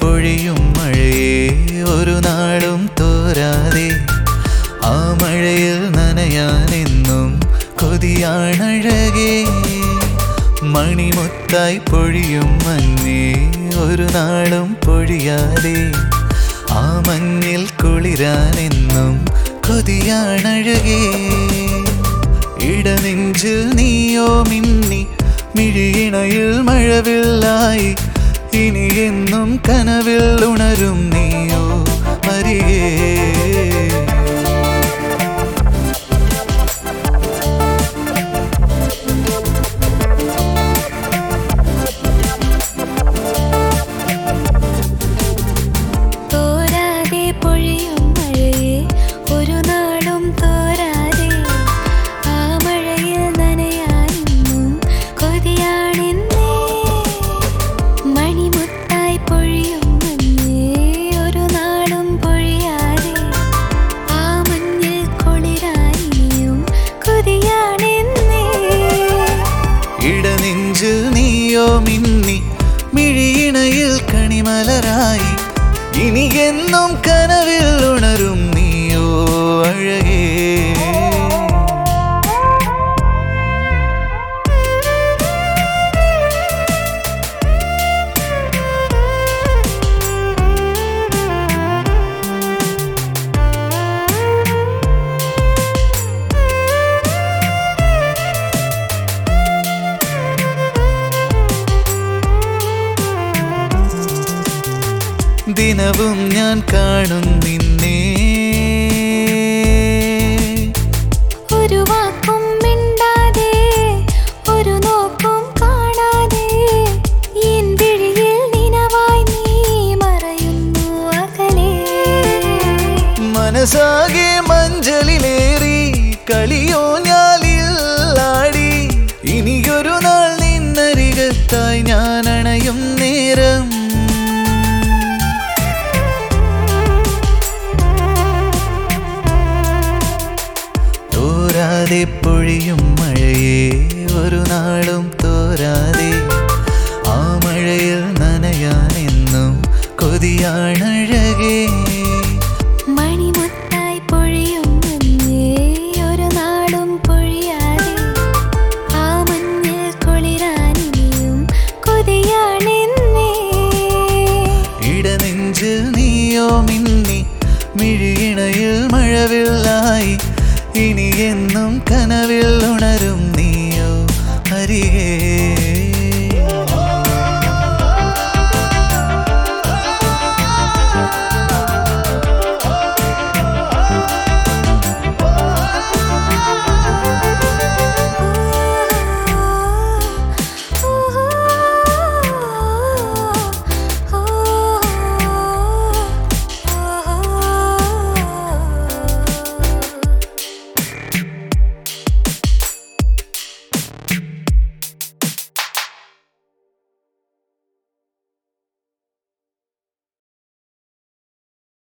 പൊഴിയും മഴയെ ഒരു നാളും തോരാതെ ആ മഴയിൽ നനയാനെന്നും കൊതിയാണഴകേ മണിമുത്തായി പൊഴിയും മഞ്ഞേ ഒരു നാളും പൊഴിയാതെ ആ മഞ്ഞിൽ കുളിരാനെന്നും കൊതിയാണഴകേ ഇടനെഞ്ചിൽ നീയോ മിന്നി മിഴിയിണയിൽ മഴവില്ലായി ഇനി എന്നും കനവിൽ ഉണരും നീയോ അരികേ തോരാതെ പൊഴിയും മഴയെ ഒരു നാളും തോരാതെ ആ മഴയിൽ നനയാനെന്നും കൊതിയാണെന്നേ മണിമുത്തായി പൊഴിയും മഞ്ഞേ ഒരു നാളും പൊഴിയാതെ ആ മഞ്ഞിൽ കുളിരാനിയും കൊതിയാണെന്നേ ഇടനെഞ്ചിൽ നീയോ മിന്നി മിഴിയിണയിൽ കണിമലരായി ഇനി എന്നും കനവിൽ ഉണരും നീയോ അഴകേ ദിനവും ഞാൻ കാണും നിന്നെ ഒരു വാക്കും മിണ്ടാതെ ഒരു നോക്കും കാണാതെ എൻ വിഴിയിൽ നിനവായി നീ മറയുന്നു അകലെ മനസ്സാകെ മഞ്ചലിലേറി കളിയോ ഞാലിൽ ആടി ഇനിയൊരു നാൾ നിന്നരികത്തായി ഞാൻ അണയും നേരം തോരാതെ പൊഴിയും മഴയെ ഒരു നാളും തോരാതെ ആ മഴയിൽ നനയാനെന്നും കൊതിയാണഴകേ മണിമുത്തായി പൊഴിയും മഞ്ഞേ ഒരു നാളും പൊഴിയാതെ ആ മഞ്ഞിൽ കുളിരാനിനിയും കൊതിയാണെന്നേ ഇടനെഞ്ചിൽ നീയോ മിന്നി മിഴിയിണയിൽ മഴവില്ലായി ഇനി എന്നും കനവിൽ ഉണരും നീയോ അരികേ